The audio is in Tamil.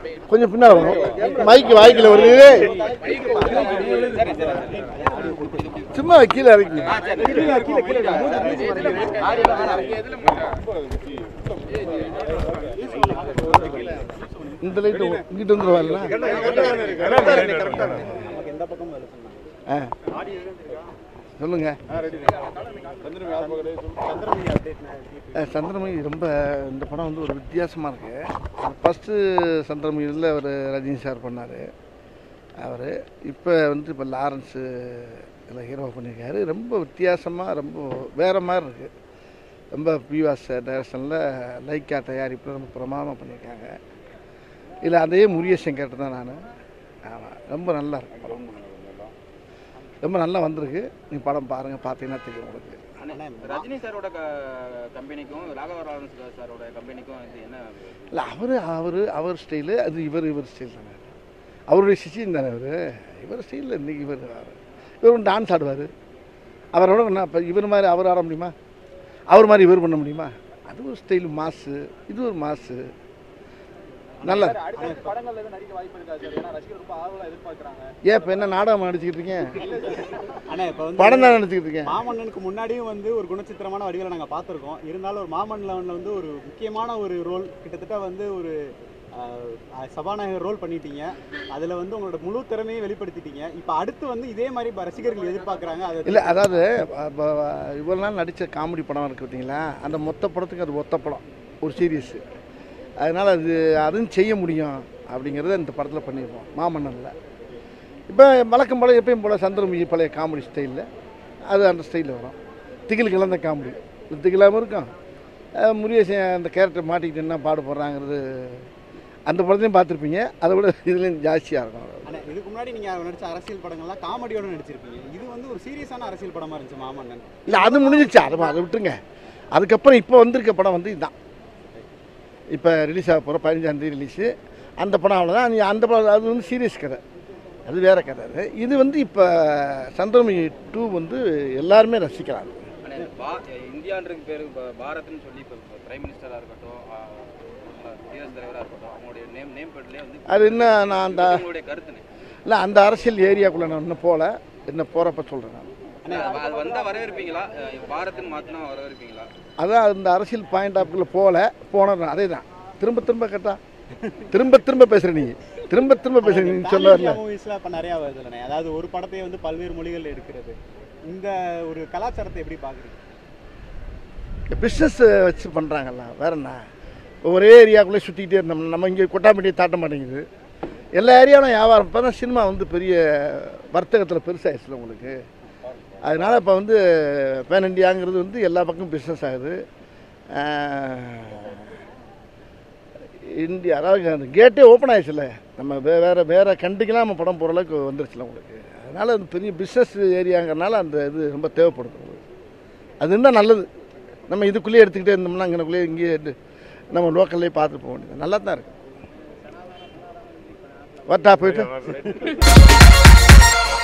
கொஞ்சம் பின்னால் வரும் மைக்கு வாய்க்கில் வருது சும்மா கீழே இறக்கி இந்த லைட்டு இங்கிட்டு வந்துருவாங்களா ஆ சொல்லுங்க அஹ் சந்திரமுகி ரொம்ப இந்த படம் வந்து ஒரு வித்தியாசமாக இருக்குது ஃபஸ்ட்டு சந்திரமுகியில் அவர் ரஜினி சார் பண்ணார் அவர் இப்போ வந்து இப்போ லாரன்ஸு இதில் ஹீரோ பண்ணியிருக்காரு ரொம்ப வித்தியாசமாக ரொம்ப வேறு மாதிரி இருக்குது ரொம்ப பிவாஸ் டைரக்ஷனில் லைக்கா தயாரிப்பில் ரொம்ப பிரமாதமாக பண்ணியிருக்காங்க இல்லை அதே முருகேசன் கேட்டு தான் நான் ஆமாம் ரொம்ப நல்லா இருக்கு படம் ரொம்ப நல்லா வந்திருக்கு நீ படம் பாருங்கள் பார்த்தீங்கன்னா தெரியும் உங்களுக்கு அண்ணே, ரஜினி சாரோட க- கம்பெனிக்கும் ராகவ லாரன்ஸ் சாரோட கம்பெனிக்கும் இது என்ன இல்லை அவர் அவர் அவர் ஸ்டைலு அது இவர் இவர் ஸ்டைல் தானே அவருடைய சிஷியன் தானே அவர் இவர் ஸ்டைலில் இன்னைக்கு இவர் இவர் டான்ஸ் ஆடுவார் அவரோட என்ன இப்போ இவர் மாதிரி அவர் ஆட முடியுமா அவர் மாதிரி இவர் பண்ண முடியுமா அது ஒரு ஸ்டைல் மாசு இது ஒரு மாசு நல்லா இருக்கு. அடுத்த படங்கள்ல எதுவும் நடிக்க வாய்ப்பு இருக்கா சார் ஏன்னா ரசிகர் ரொம்ப ஆர்வலா எதிர்பார்க்கறாங்க ஏன் இப்போ என்ன நாடகம் நடிச்சுக்கிட்டு இருக்கேன் ஆனா இப்ப வந்து படம் தான் நடிச்சுக்கிட்டு இருக்கேன் மாமன்னனுக்கு முன்னாடியும் வந்து ஒரு குணச்சித்திரமான வடிகளை நாங்க பார்த்திருக்கோம் இருந்தாலும் ஒரு மாமன்னன்ல வந்து ஒரு முக்கியமான ஒரு ரோல் கிட்டத்தட்ட வந்து ஒரு ஆஹ், சபாநாயகர் ரோல் பண்ணிட்டீங்க அதுல வந்து உங்களோட முழு திறமையை வெளிப்படுத்திட்டீங்க இப்ப அடுத்து வந்து இதே மாதிரி இப்ப ரசிகர்கள் எதிர்பார்க்கறாங்க அதை இல்லை அதாவது அப்ப இவ்வளோ நாள் நடித்த காமெடி படம் இருக்குது பார்த்தீங்களா அந்த மொத்த படத்துக்கு அது ஒத்த படம் ஒரு சீரியஸு அதனால் அது அதுவும் செய்ய முடியும் அப்படிங்கிறத இந்த படத்தில் பண்ணியிருப்போம் மாமன்னனில் இப்போ வழக்கம் போல் எப்பயும் போல் சந்திரமுகி பழைய காமெடி ஸ்டைலில் அது அந்த ஸ்டைலில் வரும் திகில் கலந்த காமெடி திகிலாகவும் இருக்கும் அஹ் முருகேசன் அந்த கேரக்டர் மாட்டிக்கிட்டு என்ன பாடு போடுறாங்கிறது அந்த படத்தையும் பார்த்துருப்பீங்க அதை விட இதுலேயும் ஜாஸ்தியாக இருக்கும் ஆனா இதுக்கு முன்னாடி நீங்க நடிச்ச அரசியல் படங்கள்லாம் காமெடியோட நடிச்சிருப்பீங்க இது வந்து ஒரு சீரியஸான அரசியல் படமா இருந்துச்சு மாமன்னன் இல்லை அது முடிஞ்சிச்சு அதை அதை விட்டுருங்க அதுக்கப்புறம் இப்போ வந்திருக்க படம் வந்து இதுதான் இப்போ ரிலீஸ் ஆக போகிற பதினஞ்சாந்தேதி ரிலீஸு அந்த படம் அவ்வளோதான் நீ அந்த படம் அது வந்து சீரியஸ் கதை அது வேற கதை அது இது வந்து இப்போ சந்திரமுகி டூ வந்து எல்லாருமே ரசிக்கிறாங்க அண்ணே, பா- இந்தியான்றது பேர் பா- பாரத்னு சொல்லி இப்போ பிரைம் மினிஸ்டராக இருக்கட்டும் ஆ, நம்ம குடியரசுத் தலைவராக இருக்கட்டும் அவங்களுடைய நேம் நேம் பேர்லேயே வந்து அது என்ன நான் அந்த உங்களுடைய கருத்துனே இல்லை அந்த அரசியல் ஏரியாக்குள்ளே நான் இன்னும் போகல இன்னும் போகிறப்ப சொல்கிறேன் நான் அது வந்தா வரவேற்பீங்களா அஹ் பாரத்னு மாத்தினா வரவேற்பீங்களா அதான் அந்த அரசியல் பாயிண்ட் ஆஃப்குள்ளே போகல போனது அதே தான் திரும்ப திரும்ப கேட்டா திரும்ப திரும்ப பேசுகிற நீ திரும்ப திரும்ப பேசுகிற நீ சொல்ல வரல மூவிஸ்லாம் இப்ப நிறைய வருதுலண்ணே அதாவது ஒரு படத்தையே வந்து பல்வேறு மொழிகள் எடுக்கிறது இந்த ஒரு கலாச்சாரத்தை எப்படி பாக்குறீங்க பிஸ்னஸ் வச்சு பண்ணுறாங்கல்ல வேற என்ன ஒரே ஏரியாக்குள்ளே சுற்றிக்கிட்டே இருந்தோம் நம்ம இங்கே கொட்டாம்பட்டியை தாட்ட மாட்டேங்குது எல்லா ஏரியாவிலும் வியாபாரம் இப்போ தான் சினிமா வந்து பெரிய வர்த்தகத்தில் பெருசாகிடுச்சுல உங்களுக்கு அதனால் இப்போ வந்து பேன் இண்டியாங்கிறது வந்து எல்லா பக்கமும் பிஸ்னஸ் ஆகுது ஆஹ், இந்தியா அதாவது அந்த கேட்டே ஓப்பன் ஆயிடுச்சுல்ல நம்ம வே வேறு வேறு கண்ட்ரிக்கெலாம் நம்ம படம் போகிற அளவுக்கு வந்துருச்சுல உங்களுக்கு அதனால் அது பெரிய பிஸ்னஸ் ஏரியாங்கிறனால அந்த இது ரொம்ப தேவைப்படுது உங்களுக்கு அது இருந்தால் நல்லது நம்ம இதுக்குள்ளேயே எடுத்துக்கிட்டே இருந்தோம்னா அங்கனக்குள்ளேயே இங்கேயே இருந்து நம்ம லோக்கல்லே பார்த்துட்டு போக வேண்டியது நல்லா தான் இருக்கு வரட்டா போயிட்டு